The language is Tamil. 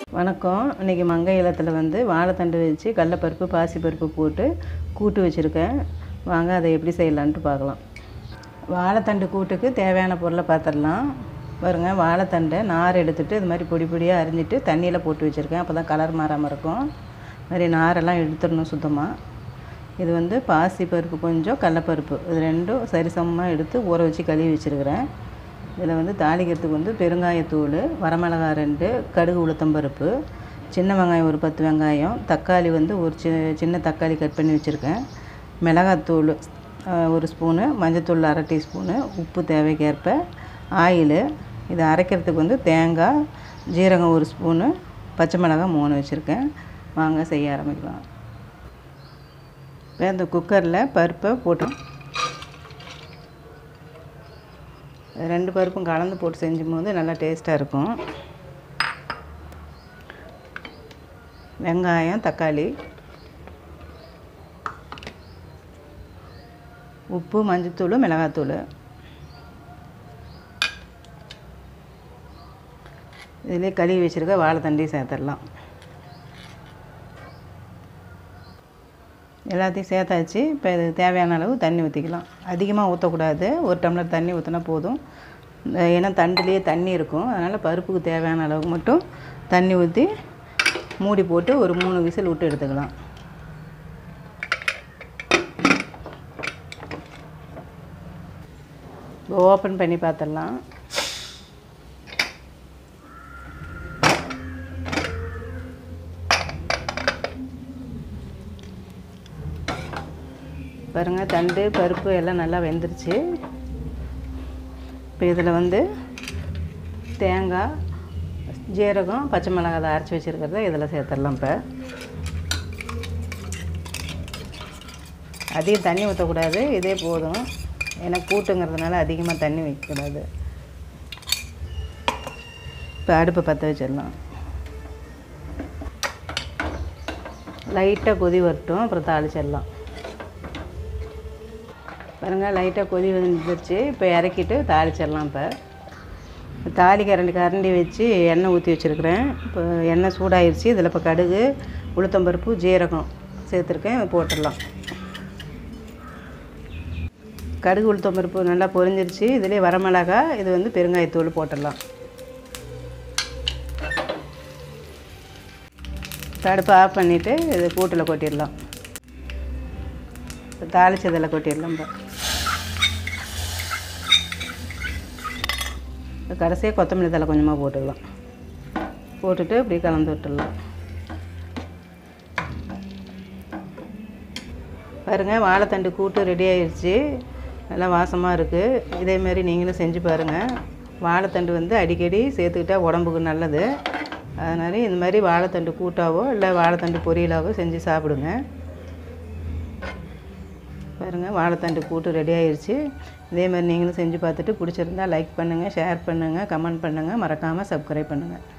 வணக்கம் இன்றைக்கி மங்கை இல்லத்தில் வந்து வாழைத்தண்டு வச்சு கடலப்பருப்பு பாசிப்பருப்பு போட்டு கூட்டு வச்சுருக்கேன் வாங்க அதை எப்படி செய்யலான்ட்டு பார்க்கலாம் வாழைத்தண்டு கூட்டுக்கு தேவையான பொருளை பார்த்துடலாம் பாருங்க வாழைத்தண்டை நார் எடுத்துட்டு இது மாதிரி பொடி பொடியாக அரிஞ்சிட்டு தண்ணியில் போட்டு வச்சுருக்கேன் அப்போ தான் கலர் மாறாமல் இருக்கும் இது மாதிரி நாரெல்லாம் எடுத்துடணும் சுத்தமாக இது வந்து பாசிப்பருப்பு கொஞ்சம் கடலப்பருப்பு இது ரெண்டும் சரிசமமாக எடுத்து ஊற வச்சு கழுவி வச்சுருக்கிறேன் இதில் வந்து தாளிக்கிறதுக்கு வந்து பெருங்காயத்தூள் வரமிளகாய் ரெண்டு கடுகு உளுத்தம்பருப்பு சின்ன வெங்காயம் ஒரு பத்து வெங்காயம் தக்காளி வந்து ஒரு சி சின்ன தக்காளி கட் பண்ணி வச்சுருக்கேன் மிளகாத்தூள் அஹ், ஒரு ஸ்பூனு மஞ்சத்தூள் அரை டீஸ்பூனு உப்பு தேவைக்கேற்ப ஆயிலு இதை அரைக்கிறதுக்கு வந்து தேங்காய் ஜீரகம் ஒரு ஸ்பூனு பச்சை மிளகாய் மூணு வச்சுருக்கேன் வாங்க செய்ய ஆரம்பிக்கலாம் இப்போ இந்த குக்கரில் பருப்பை போட்டு ரெண்டு பருப்பும் கலந்து போட்டு செஞ்சும்போது நல்லா டேஸ்ட்டாக இருக்கும் வெங்காயம் தக்காளி உப்பு மஞ்சத்தூள் மிளகாத்தூள் இதிலே கழுவி வச்சுருக்க வாழைத்தண்டையும் சேர்த்துடலாம் எல்லாத்தையும் சேர்த்தாச்சு இப்போ இது தேவையான அளவு தண்ணி ஊற்றிக்கலாம் அதிகமாக ஊற்றக்கூடாது ஒரு டம்ளர் தண்ணி ஊற்றினா போதும் இந்த ஏன்னா தண்டுலேயே தண்ணி இருக்கும் அதனால் பருப்புக்கு தேவையான அளவுக்கு மட்டும் தண்ணி ஊற்றி மூடி போட்டு ஒரு மூணு விசில் விட்டு எடுத்துக்கலாம் ஓப்பன் பண்ணி பார்த்துடலாம் பாருங்கள் தண்டு பருப்பு எல்லாம் நல்லா வெந்துருச்சு இப்போ இதில் வந்து தேங்காய் ஜீரகம் பச்சை மிளகாய் அதை அரைச்சி வச்சுருக்கிறத இதில் சேர்த்துடலாம் இப்போ அதிகம் தண்ணி ஊற்றக்கூடாது இதே போதும் ஏன்னா கூட்டுங்கிறதுனால அதிகமாக தண்ணி வைக்கக்கூடாது இப்போ அடுப்பை பற்ற வச்சிடலாம் லைட்டாக கொதி வரட்டும் அப்புறம் தாளிச்சிடலாம் பாருங்கள் லைட்டாக கொதி வந்துருச்சு இப்போ இறக்கிட்டு தாளிச்சிடலாம் இப்போ தாளிக்க ரெண்டு கரண்டி வச்சு எண்ணெய் ஊற்றி வச்சுருக்கிறேன் இப்போ எண்ணெய் சூடாயிருச்சு இதில் இப்போ கடுகு உளுத்தம்பருப்பு ஜீரகம் சேர்த்துருக்கேன் இதை போட்டுடலாம் கடுகு உளுத்தம்பருப்பு நல்லா பொரிஞ்சிருச்சு இதிலே வரமிளகா இது வந்து பெருங்காயத்தூள் போட்டுடலாம் அடுப்பை ஆஃப் பண்ணிவிட்டு இது கூட்டில் கொட்டிடலாம் இப்போ தாளிச்சதில் கொட்டிடலாம் இப்போ இப்போ கடைசியாக கொத்தமல்லி தலை கொஞ்சமாக போட்டுக்கலாம் போட்டுட்டு இப்படி கலந்து விட்டுடலாம் பாருங்கள் வாழைத்தண்டு கூட்டு ரெடி ஆயிடுச்சு நல்லா வாசமாக இருக்குது இதேமாரி நீங்களும் செஞ்சு பாருங்கள் வாழைத்தண்டு வந்து அடிக்கடி சேர்த்துக்கிட்டா உடம்புக்கு நல்லது அதனால இந்த மாதிரி வாழைத்தண்டு கூட்டாவோ இல்லை வாழைத்தண்டு பொரியலாவோ செஞ்சு சாப்பிடுங்க பாருங்கள் வாழைத்தண்டு கூட்டு ரெடி ஆயிடுச்சு இதே மாதிரி நீங்களும் செஞ்சு பார்த்துட்டு பிடிச்சிருந்தா லைக் பண்ணுங்கள் ஷேர் பண்ணுங்கள் கமெண்ட் பண்ணுங்கள் மறக்காமல் சப்ஸ்கிரைப் பண்ணுங்கள்